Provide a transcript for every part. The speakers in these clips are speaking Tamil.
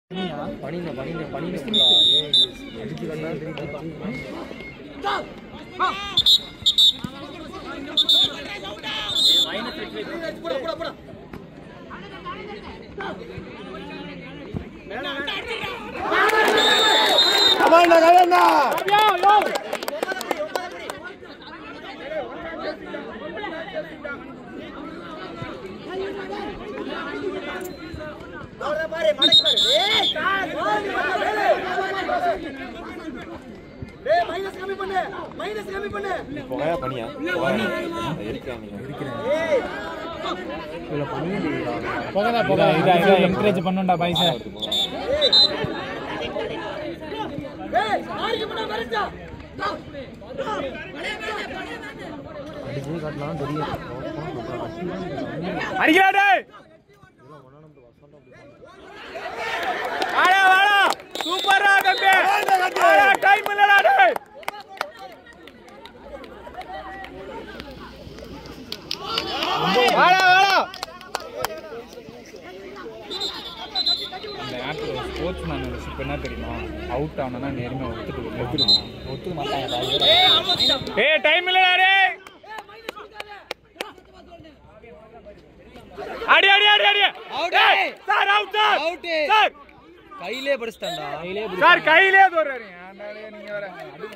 பணின பணின பணின அடிச்சு கண்டா திருப்பி கமாண்டா கமாண்டா புகையா பனியா போகதா போகதா இதா இதா என்கரேஜ் பண்ணுண்டா பைசா அடிச்சு காட்டலாம் தெரியும் அடிக்கலாடே வாடா வாடா சூப்பரா தம்பி வாடா டைம் இல்லடா டேய் வாடா வாடா அந்த நேரத்தில் ஸ்போர்ட்ஸ் மேன் இப்போ என்ன தெரியுமா அவுட் ஆனா நேர்மையாக ஒத்துட்டு ஒத்துட்டு ஒத்துக்க மாட்டாங்க ஏய் டைம் இல்லடா டேய் அடி அடி அடி அடி டேய், sir out sir out sir கையிலே படிச்சிட்டான்டா கையிலே சார் கையிலே தோறாரு ஆண்டாளே நீங்க வர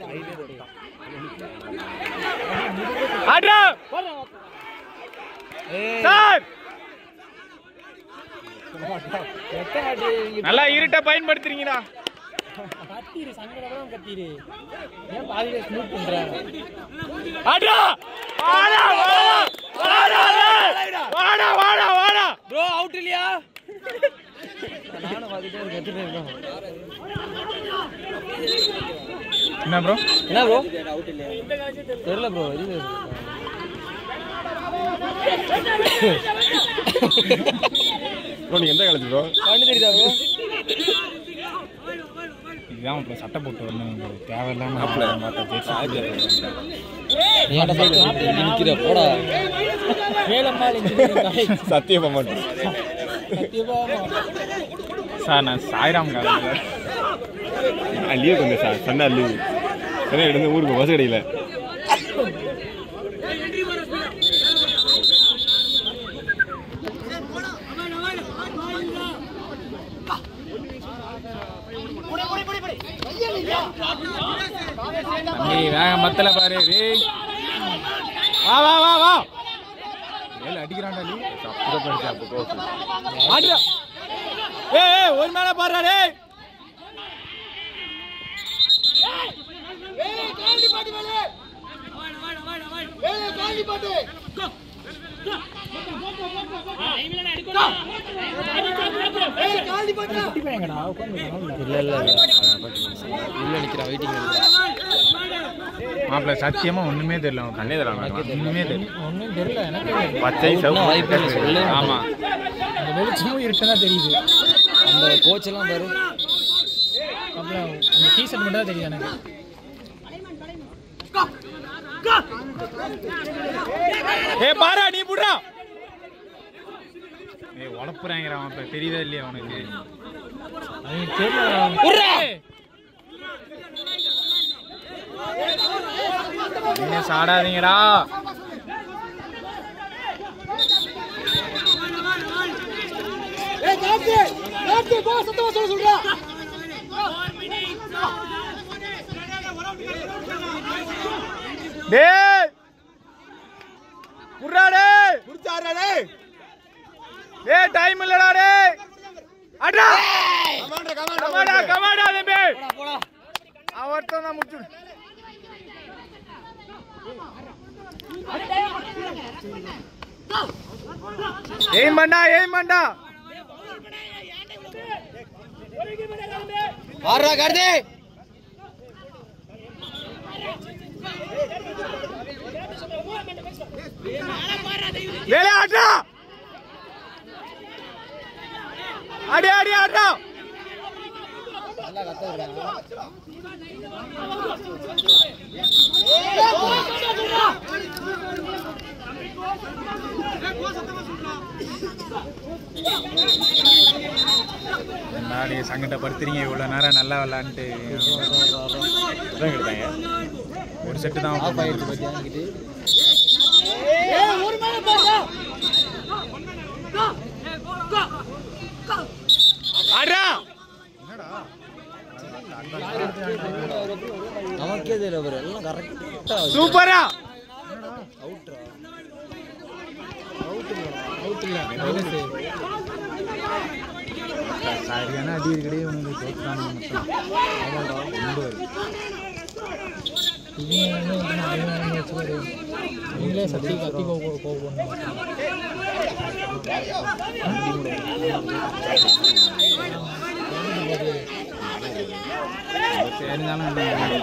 அட்ரா சார் நல்லா இருட்ட பயன்படுத்துறீங்கடா கத்திரு சங்கடம் கத்திரு ஏன் பாதியில ஸ்மூத் பண்ற அட்ரா வாடா வாடா வாடா வாடா வாடா வாடா ப்ரோ அவுட் இல்லையா நானும் பாதிட்டே கத்திட்டு இருக்கேன் என்ன ப்ரோ என்ன ப்ரோ தெரியல ப்ரோ இது ப்ரோ நீங்க எந்த காலேஜ் ப்ரோ கண்ணு தெரியுதா ப்ரோ இதுதான் இப்போ சட்டை போட்டு வரணும் தேவையில்லாம நிக்கிற போடா வேலம்மாள் இன்ஜினியரிங் காலேஜ் சத்தியமா மாட்டேன் சத்தியமா சார் நான் சாய்ராம் காலேஜ் லீவு கொஞ்சம் சார் சண்டா லீவு ஏன்னா இருந்து ஊருக்கு பஸ் கிடைக்கல தம்பி வேகம் மத்தல பாரு டேய் வா வா வா வா ஏல அடிக்கிறான்டா நீ ஆடுடா ஏய் ஏய் ஒரு மேல பாருடா டேய் இல்ல இல்ல உள்ள நிக்கிறான் வெயிட்டிங் மாப்பிள்ள சத்தியமா ஒண்ணுமே தெரியல அவனுக்கு. கண்ணே தரான் ஒண்ணுமே தெரியல ஒன்றும் தெரியல எனக்கு பச்சை ஒண்ணும் வாய்ப்பே இல்லை, சிவப்பு சொல்லவே ஆமா அந்த வெளிச்சமும் இருக்குன்னா தெரியுது அந்த கோச் எல்லாம் பாரு அப்புறம் அந்த டிஷர்ட் மட்டும் தான் தெரியுது எனக்கு ஏய் பாரா நீ புடுறா ஏய் உழப்புறாங்கடா அவன் இப்ப தெரியுதா இல்லையா உனக்கு அவனுக்கு தெரியல நீங்க சாடாதீங்கடா டேய் புடுறா டேய் குடிச்சாரா டேய் டேய் டைம் இல்லடா டேய் அடா கமாண்டா கமாடா கமாடா தம்பி போடா அவர்தான் நான் முடிச்சு ஏய் மண்டா ஏய் மண்டா ஆடுறா கார்த்தி வேலை ஆட்டா அடி அடி ஆட்டா நாளை சங்கடப்படுத்துறீங்க இவ்வளோ நேரம் நல்லா விளாண்டுட்டு அதான் எடுத்தாங்க ஒரு செட்டு தான் ஆஃப் ஆயிடுச்சு பார்த்தியா இங்கிட்டு ஆடுறா நமக்கே தெரியல அவர் எல்லாம் கரெக்டா சூப்பரா அவுட்ரா அவுட் அவுட் இல்ல மைனஸ் சரியான அடி இருக்கடே உங்களுக்கு தோற்றானுங்க மட்டும் இவங்க வந்து இவங்க அவங்க அவங்க வச்சுக்காரு நீங்களே சத்தி கத்தி போக போக தெரிஞ்சாலும்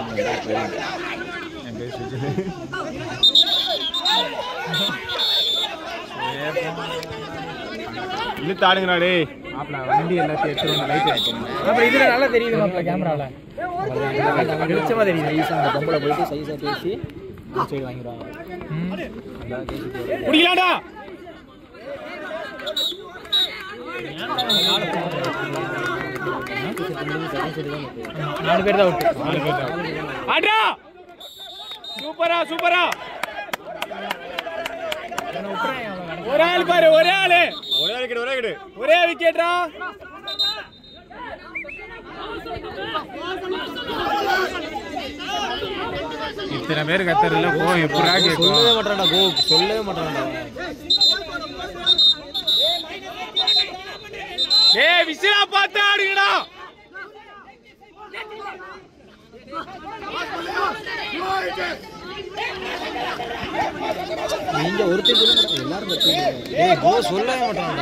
என் பேர் சுஜி இழுத்து ஆடுங்கடா டேய் மாப்பிள வண்டி எல்லாத்தையும் எடுத்து வந்து லைட் அடிக்கணும் அப்புறம் இதுல நல்லா தெரியுது மாப்பிள்ள கேமராவில் வெளிச்சமா தெரியுது சைஸ் அந்த பொம்பளை போயிட்டு சைஸா பேசி சைடு வாங்கிடுவாங்க நல்லா பேசிட்டு வருவாங்க. குடிக்கலாம்டா நாலு பேர் தான் அவுட் நாலு பேர் தான் ஆடுறா சூப்பரா சூப்பரா ஒரு ஆள் பாரு ஒரே ஆளு ஒரே விக்கெட் ஒரே விக்கெட் ஒரே விக்கெட்ரா இத்தனை பேர் கத்துறதுல போ எப்படா சொல்லவே கேட்கும் மாட்டான்டா கோ சொல்லவே மாட்டான்டா ஏய் விசிலா பார்த்து ஆடுங்கடா நீங்க ஒருத்தர் சொல்ல மாட்டாங்க எல்லாரும் கத்துறாங்க ஏய் கோ சொல்லவே மாட்டான்டா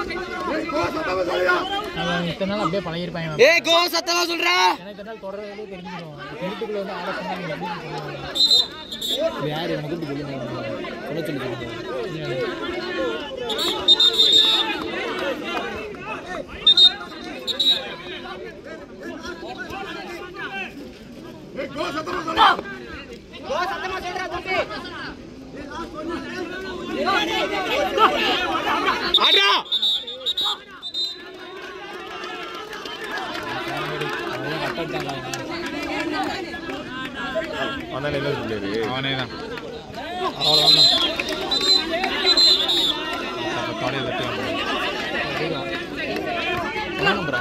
அவன் இத்தனை நாள் அப்படியே பழகிருப்பாங்க ஏய் கோ சத்தமா சொல்றா எனக்கு இத்தனை நாள் தொடர்றதே தெரிஞ்சிடும் வீட்டுக்குள்ள வந்து ஆட சொன்னா நீங்க எப்படி சொல்லுவாங்க யார் எனக்கு கூப்பிட்டு சொல்லுங்க சொல்ல சொல்லி சொல்லுங்க ஆடுறா அதெல்லாம் கட் அடிச்சாங்க அவனால என்ன சொல்லியாரு அவனே தான் அவ்வளோதான் தொடைய தட்டி வேணும்ரா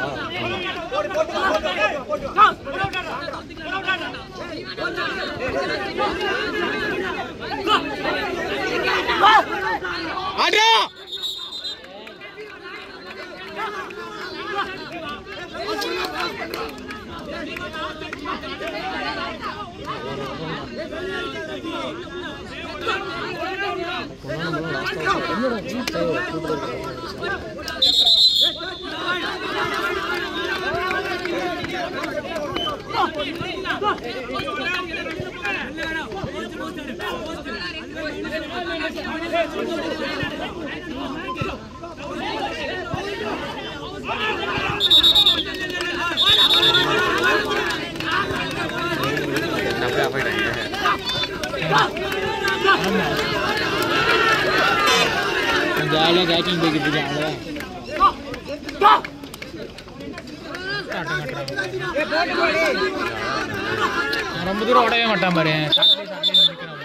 ஆடுறா அப்படியே போயிட்டாங்க ஜாலியாக கேக்கிங் போய்கிட்டு இருக்கேன் அவ்வளோதான் நான் ரொம்ப தூரம் ஓடவே மாட்டான் பாரு சாட்டர்டே சாட்டர்டே நிற்கிறான்